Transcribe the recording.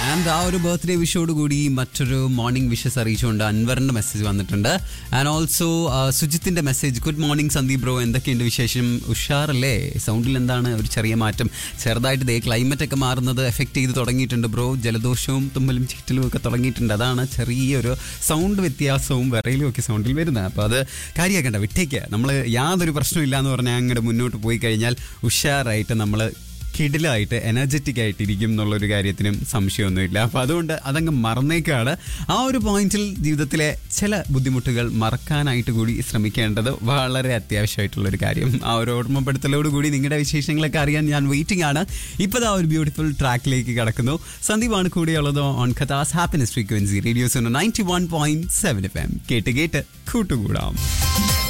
and ആ ഒരു birthday വിഷോട് കൂടി മറ്റൊരു മോർണിംഗ് വിഷസ് അറിയിച്ചുകൊണ്ട് അൻവറിന്റെ മെസ്സേജ് വന്നിട്ടുണ്ട് ആൻഡ് ഓൾസോ സുജിത്തിന്റെ message good morning Sandeep bro എന്തൊക്കെയുണ്ട് വിശേഷം ഉഷാറല്ലേ സൗണ്ടിൽ എന്താണ് ഒരു ചെറിയ മാറ്റം ചെറുതായിട്ട് ദേ ക്ലൈമറ്റ് ഒക്കെ മാറുന്നത് എഫക്ട് ചെയ്ത് തുടങ്ങിയിട്ടുണ്ട് ബ്രോ ജലദോഷവും തുമ്മലും ചീറ്റലും ഒക്കെ തുടങ്ങിയിട്ടുണ്ട് അതാണ് ചെറിയൊരു സൗണ്ട് വ്യത്യാസവും വിറയിലും ഒക്കെ സൗണ്ടിൽ വരുന്നത് അപ്പോൾ അത് കാര്യമാക്കണ്ട വിട്ടേക്കുക നമ്മൾ യാതൊരു പ്രശ്നമില്ല എന്ന് പറഞ്ഞാൽ അങ്ങോട്ട് മുന്നോട്ട് പോയി കഴിഞ്ഞാൽ ഉഷാറായിട്ട് നമ്മൾ കിടിലായിട്ട് എനർജറ്റിക് ആയിട്ടിരിക്കും എന്നുള്ളൊരു കാര്യത്തിനും സംശയമൊന്നുമില്ല അപ്പോൾ അതുകൊണ്ട് അതങ്ങ് മറന്നേക്കാണ് ആ ഒരു പോയിന്റിൽ ജീവിതത്തിലെ ചില ബുദ്ധിമുട്ടുകൾ മറക്കാനായിട്ട് കൂടി ശ്രമിക്കേണ്ടത് വളരെ അത്യാവശ്യമായിട്ടുള്ളൊരു കാര്യം ആ ഒരു ഓർമ്മപ്പെടുത്തലോട് കൂടി നിങ്ങളുടെ വിശേഷങ്ങളൊക്കെ അറിയാൻ ഞാൻ വെയിറ്റിംഗ് ആണ് ഇപ്പോൾ ആ ഒരു ബ്യൂട്ടിഫുൾ ട്രാക്കിലേക്ക് കടക്കുന്നു സന്ദീപാണ് കൂടെയുള്ളത് ഓൺ കഥാസ് happiness frequency radios ninety one point seven F M കേട്ട് കേട്ട് കൂട്ടുകൂടാം